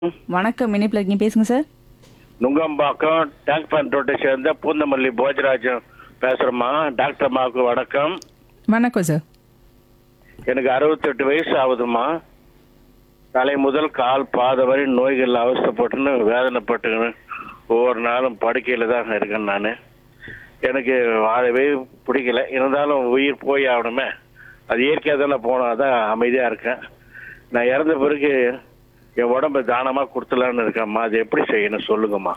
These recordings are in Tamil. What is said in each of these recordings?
வணக்கம் இணைப்பில் இருக்கீங்க பேசுங்க சார் நுங்கம்பாக்கம் டேங்க் பேண்ட் ரோட்டை சேர்ந்த பூந்தமல்லி போஜராஜன் பேசுகிறேம்மா டாக்டர் அம்மாவுக்கு வணக்கம் வணக்கம் சார் எனக்கு அறுபத்தெட்டு வயசு ஆகுதும்மா தலை முதல் கால் பாத வரை நோய்கள் அவஸ்தைப்பட்டுன்னு வேதனைப்பட்டுன்னு ஒவ்வொரு நாளும் படுக்கையில் தான் இருக்கேன் நான் எனக்கு வாழவே பிடிக்கல இருந்தாலும் உயிர் போய் ஆகணுமே அது இயற்கையாக தானே போனால் தான் அமைதியாக இருக்கேன் நான் இறந்த பிறகு என் உடம்பை தானமாக கொடுத்துலான்னு இருக்கேம்மா அது எப்படி செய்யணும் சொல்லுங்கம்மா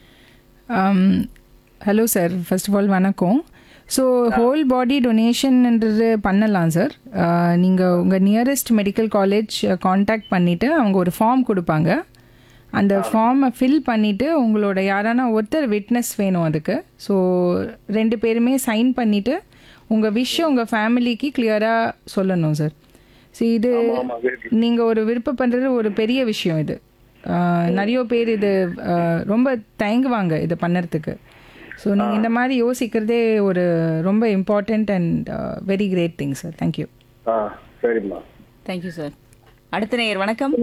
hello sir first of all வணக்கம் ஸோ ஹோல் பாடி டொனேஷன்ன்றது பண்ணலாம் சார் நீங்கள் உங்கள் நியரஸ்ட் மெடிக்கல் காலேஜ் காண்டாக்ட் பண்ணிவிட்டு அவங்க ஒரு ஃபார்ம் கொடுப்பாங்க அந்த ஃபார்மை ஃபில் பண்ணிவிட்டு உங்களோட யாரான ஒருத்தர் விட்னஸ் வேணும் அதுக்கு ஸோ ரெண்டு பேருமே சைன் பண்ணிவிட்டு உங்கள் விஷயம் உங்கள் ஃபேமிலிக்கு கிளியராக சொல்லணும் சார் ஸோ இது நீங்கள் ஒரு விருப்பப்படுறது ஒரு பெரிய விஷயம் இது ஆஹ், நிறைய பேர் இது ஆஹ், ரொம்ப தயங்குவாங்க இதை பண்ணுறதுக்கு ஸோ நீங்கள் இந்த மாதிரி யோசிக்கிறதே ஒரு ரொம்ப important and very great thing sir thank you ஆ சரிம்மா தேங்க்யூ சார் அடுத்த நேயர் வணக்கம்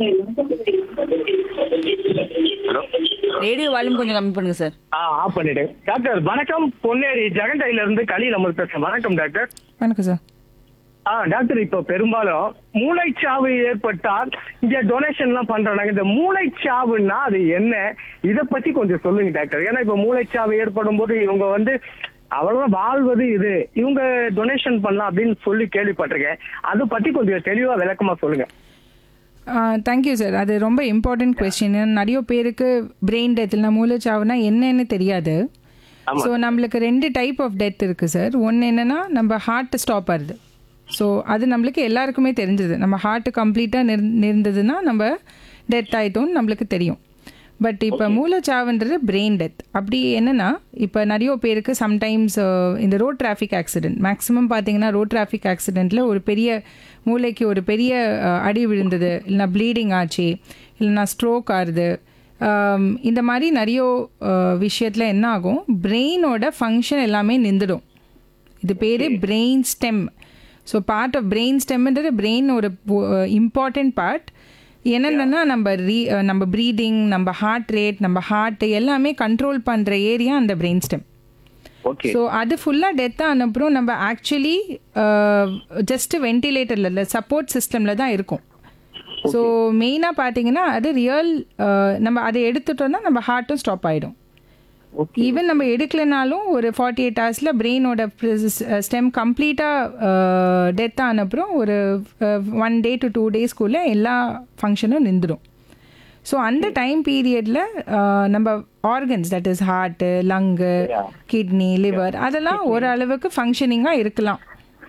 ரேடியோ வால்யூம் கொஞ்சம் கம்மி பண்ணுங்க சார் ஆ ஆஃப் பண்ணிட்டேன் டாக்டர் வணக்கம் பொன்னேரி ஜெகண்டையில இருந்து கலி நம்ம பேசுறேன் வணக்கம் டாக்டர் வணக்கம் சார் ஆ டாக்டர் இப்போ பெரும்பாலும் மூளைச்சாவு ஏற்பட்டால் இங்க டொனேஷன் எல்லாம் பண்றாங்க இந்த மூளைச்சாவுன்னா அது என்ன இத பத்தி கொஞ்சம் சொல்லுங்க டாக்டர் ஏன்னா இப்ப மூளைச்சாவு ஏற்படும் போது இவங்க வந்து அவ்வளவுதான் வாழ்வது இது இவங்க டொனேஷன் பண்ணலாம் அப்படின்னு சொல்லி கேள்விப்பட்டிருக்கேன் அதை பத்தி கொஞ்சம் தெளிவா விளக்கமா சொல்லுங்க தேங்க்யூ சார் அது ரொம்ப இம்பார்ட்டன்ட் கொஸ்டின் நிறைய பேருக்கு பிரெயின் டெத் இல்லை மூளைச்சாவுனா என்னன்னு தெரியாது ஸோ நம்மளுக்கு ரெண்டு டைப் ஆஃப் டெத் இருக்குது சார் ஒன்று என்னென்னா நம்ம ஹார்ட் ஸ்டாப் ஆகுது ஸோ அது நம்மளுக்கு எல்லாருக்குமே தெரிஞ்சது நம்ம ஹார்ட் கம்ப்ளீட்டாக நிர் நிறந்ததுன்னா நம்ம டெத் ஆயிட்டோம்னு நம்மளுக்கு தெரியும் பட் இப்போ மூளைச்சாவுன்றது பிரெயின் டெத் அப்படி என்னன்னா இப்போ நிறைய பேருக்கு சம்டைம்ஸ் இந்த ரோட் டிராஃபிக் ஆக்சிடென்ட் மேக்ஸிமம் பார்த்தீங்கன்னா ரோட் டிராஃபிக் ஆக்சிடெண்ட்டில் ஒரு பெரிய மூளைக்கு ஒரு பெரிய அஹ், அடி விழுந்தது இல்லைனா ப்ளீடிங் ஆச்சு இல்லைனா ஸ்ட்ரோக் ஆகுது ஆம், இந்த மாதிரி நிறைய விஷயத்தில் என்ன ஆகும் பிரெயினோட ஃபங்க்ஷன் எல்லாமே நின்றுடும் இது பேர் brain stem so part of brain ஸ்டெம்ன்றது பிரெயின் ஒரு இம்பார்ட்டன்ட் பார்ட் என்னென்னா நம்ம ரீ நம்ம ப்ரீதிங் நம்ம ஹார்ட் ரேட் நம்ம ஹார்ட் எல்லாமே கண்ட்ரோல் பண்ணுற ஏரியா அந்த பிரெயின் ஸ்டெம் ஓகே ஸோ அது ஃபுல்லாக டெத் ஆன அப்புறம் நம்ம ஆக்சுவலி ஜஸ்ட் வென்டிலேட்டரில் இல்லை சப்போர்ட் சிஸ்டமில் தான் இருக்கும் ஸோ மெயினாக பார்த்தீங்கன்னா அது ரியல் நம்ம அதை எடுத்துட்டோம்னா நம்ம ஹார்ட்டும் ஸ்டாப் ஆகிடும் ஈவன் நம்ம எடுக்கலைனாலும் ஒரு ஃபார்ட்டி எயிட் ஹவர்ஸில் பிரெயினோட ஸ்டெம் கம்ப்ளீட்டாக டெத் ஆன அப்புறம் ஒரு ஒன் டே டு டூ டேஸ்க்குள்ளே எல்லா ஃபங்க்ஷனும் நின்றுடும் ஸோ அந்த டைம் பீரியடில் நம்ம organs that is heart lung kidney liver அதெல்லாம் ஓரளவுக்கு ஃபங்க்ஷனிங்காக இருக்கலாம்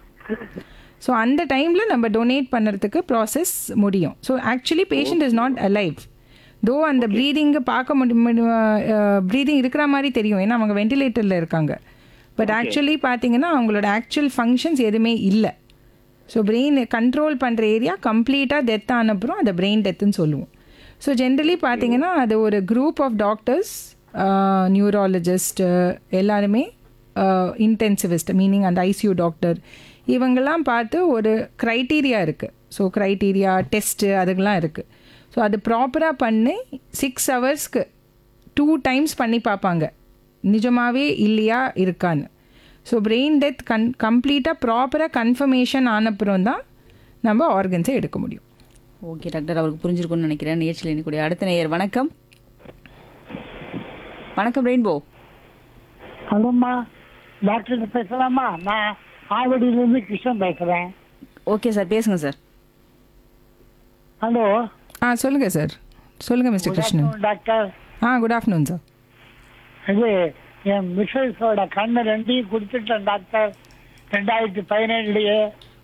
ஸோ அந்த டைமில் நம்ம டொனேட் பண்ணுறதுக்கு ப்ராசஸ் முடியும் so actually patient is not alive though அந்த ப்ரீதிங்கை பார்க்க முடியும் ப்ரீதிங் இருக்கிற மாதிரி தெரியும் ஏன்னா அவங்க வென்டிலேட்டரில் இருக்காங்க பட் ஆக்சுவலி பார்த்தீங்கன்னா அவங்களோட ஆக்சுவல் ஃபங்க்ஷன்ஸ் எதுவுமே இல்லை ஸோ பிரெயின் கண்ட்ரோல் பண்ணுற ஏரியா கம்ப்ளீட்டாக டெத் ஆன அப்புறம் அதை பிரெயின் டெத்துன்னு சொல்லுவோம் ஸோ ஜென்ரலி பார்த்தீங்கன்னா அது ஒரு குரூப் ஆஃப் டாக்டர்ஸ் நியூராலஜிஸ்ட் எல்லாருமே இன்டென்சிவிஸ்ட் மீனிங் அந்த ஐசியூ டாக்டர் இவங்கெல்லாம் பார்த்து ஒரு க்ரைட்டீரியா இருக்குது ஸோ க்ரைட்டீரியா டெஸ்ட்டு அதுக்கெல்லாம் இருக்குது ஸோ அது ப்ராப்பராக பண்ணி சிக்ஸ் ஹவர்ஸ்க்கு டூ டைம்ஸ் பண்ணி பார்ப்பாங்க நிஜமாவே இல்லையா இருக்கான்னு ஸோ பிரெயின் டெத் கன் கம்ப்ளீட்டாக ப்ராப்பராக கன்ஃபர்மேஷன் ஆனப்புறம் தான் நம்ம ஆர்கன்ஸை எடுக்க முடியும் ஓகே டாக்டர் அவருக்கு புரிஞ்சிருக்கும்னு நினைக்கிறேன் நிகழ்ச்சியில் இணைக்கூடிய அடுத்த நேயர் வணக்கம் வணக்கம் ரெயின்போ ஹலோம்மா டாக்டர் பேசலாமா நான் ஆவடியிலிருந்து கிருஷ்ணன் பேசுறேன் ஓகே சார் பேசுங்க சார் ஹலோ ஆ சொல்லுங்கள் சார் சொல்லுங்கள் மிஸ்டர் கிருஷ்ணன் டாக்டர் ஆ குட் ஆஃப்டர்நூன் சார் இது என் மிஸ்ஸஸோட கண்ணு ரெண்டையும் கொடுத்துட்டேன் டாக்டர் ரெண்டாயிரத்தி பதினேழுலயே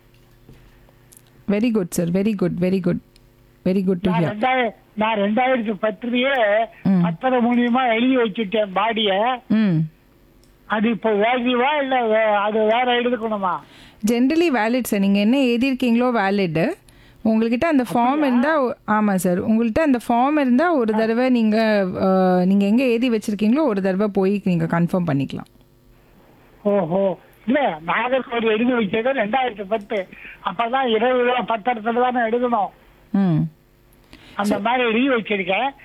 very good sir very good very good very good டு நான் ஹியர் ரெண்டாயிரம் நான் ரெண்டாயிரத்தி பத்துலயே ம். பத்திர மூலியமா எழுதி வச்சுட்டேன் பாடிய ம் அது இப்போ வேல்யூவா இல்ல வே- அது வேற எழுதுக்கணுமா ஜென்ரலி வேலிட் சார் நீங்கள் என்ன எழுதியிருக்கீங்களோ வேலிடு உங்கள்கிட்ட அந்த ஃபார்ம் இருந்தால் ஆமாம் சார் உங்கள்கிட்ட அந்த ஃபார்ம் இருந்தால் ஒரு தடவை நீங்கள் நீங்கள் எங்கே எழுதி வச்சுருக்கீங்களோ ஒரு தடவை போய் நீங்கள் கன்ஃபார்ம் பண்ணிக்கலாம் ஓஹோ இல்ல நாகர்கோவில் எழுதி வச்சது ரெண்டாயிரத்தி பத்து அப்பதான் இருபது ரூபா பத்திரத்துல தானே எழுதணும் ம் அந்த மாதிரி எழுதி வச்சிருக்கேன்